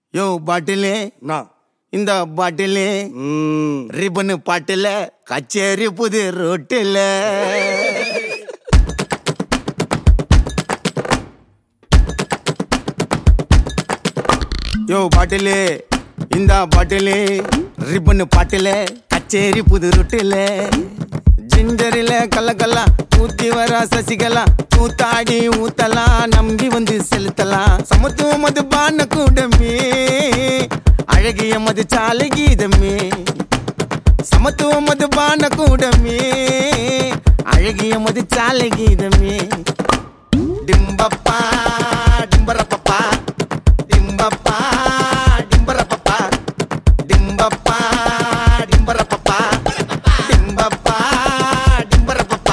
யோ பாட்டிலே நான் இந்த பாட்டிலே ம் ரிபனு பாட்டில கச்சேரி புது ரோட்டில யோ பாட்டிலே இந்த பாட்டிலே ரிபனு பாட்டில கச்சேரி புது ரோட்டில ஜிஞ்சரில கல்ல கல்லா ஊத்தி வர சசிகலா கூத்தாடி ஊத்தலாம் நம்பி வந்து செலுத்தலாம் சமத்துவம் அது பான கூடமே அழகிய மது சாலை கீதமே சமத்துவம் அது பான கூடமே அழகிய மது சாலை கீதமே டிம்பப்பா டிம்பரப்பப்பா டிம்பப்பா டிம்பரப்பப்பா டிம்பப்பா டிம்பரப்பப்பா டிம்பப்பா டிம்பரப்பப்பா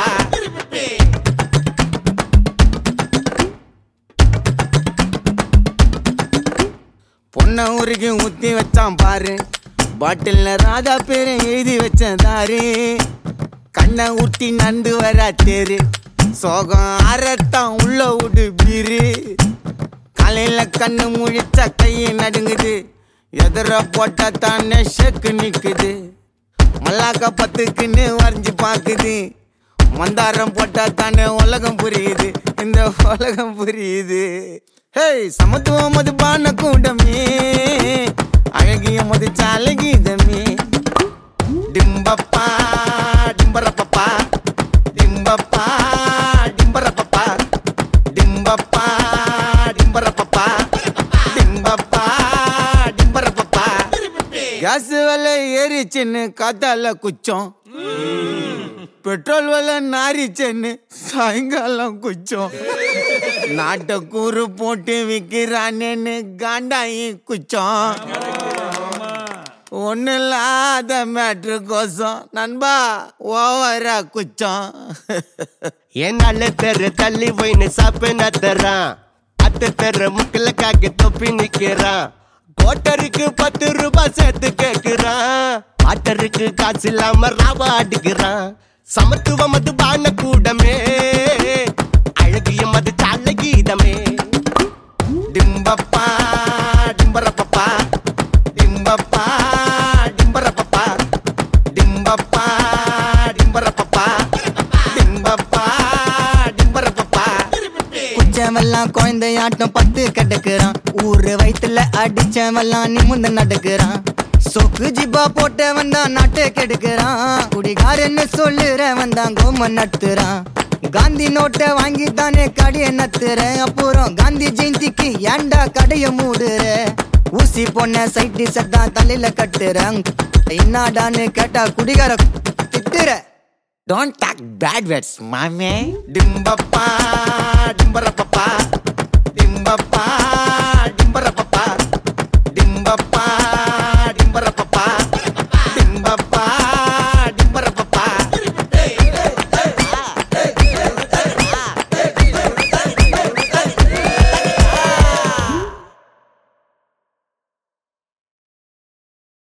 பொண்ண ஊருக்கு ஊத்தி வச்சான் பாரு பாட்டில்ல ராதா பேரை எழுதி வச்சேன் தாரு கண்ணை ஊட்டி நண்டு வரா தேரு சோகம் அரத்தான் உள்ள விடு பீரு காலையில கண்ணு முழிச்சா கையை நடுங்குது எதிர போட்டா தானே ஷெக்கு நிக்குது மல்லாக்க பத்துக்குன்னு வரைஞ்சு பாக்குது மந்தாரம் போட்டா தானே உலகம் புரியுது இந்த உலகம் புரியுது ஹேய் சமத்துவம் அது பான கூடமே அழகிய மது சாலை கீதமே டிம்பப்பா டிம்பரப்பப்பா டிம்பப்பா டிம்பரப்பப்பா டிம்பப்பா டிம்பரப்பப்பா டிம்பப்பா டிம்பரப்பப்பா கேஸ் விலை ஏறிச்சுன்னு காத்தால குச்சம் பெட்ரோல் விலை நாரிச்சேன்னு சாயங்காலம் குச்சம் நாட்டை கூறு போட்டு விற்கிறானேன்னு காண்டாயி குச்சம் ஒண்ணு இல்லாத மேட்ரு கோசம் நண்பா ஓவரா குச்சம் என்னால தெரு தள்ளி போயின்னு சாப்பு நத்துறான் அத்து தெரு முக்கில காக்கி தொப்பி நிக்கிறான் கோட்டருக்கு பத்து ரூபாய் சேர்த்து கேக்குறான் ஆட்டருக்கு காசு இல்லாம ராவா அடிக்கிறான் சமத்துவம் அது பான கூடமே அழகிய மது சால கீதமே டிம்பப்பா டிம்பரப்பப்பா டிம்பப்பா டிம்பரப்பப்பா டிம்பப்பா டிம்பரப்பப்பா டிம்பப்பா டிம்பரப்பப்பா குச்சவெல்லாம் குழந்தையாட்டம் பத்து கிடக்குறான் ஊரு வயித்துல அடிச்சவெல்லாம் நிமிந்து நடக்குறான் சொக்கு ஜிப்பா போட்டவன் தான் நாட்டை கெடுக்கிறான் குடிகாரன்னு சொல்லுறவன் தான் கோம நட்டுறான் காந்தி நோட்டை வாங்கி தானே கடையை நத்துறேன் அப்புறம் காந்தி ஜெயந்திக்கு ஏன்டா கடைய மூடுற ஊசி பொண்ண சைட்டு சத்தான் தலையில கட்டுறேன் என்னடான்னு கேட்டா குடிகார திட்டுற Don't talk bad words, மாமே டிம்பப்பா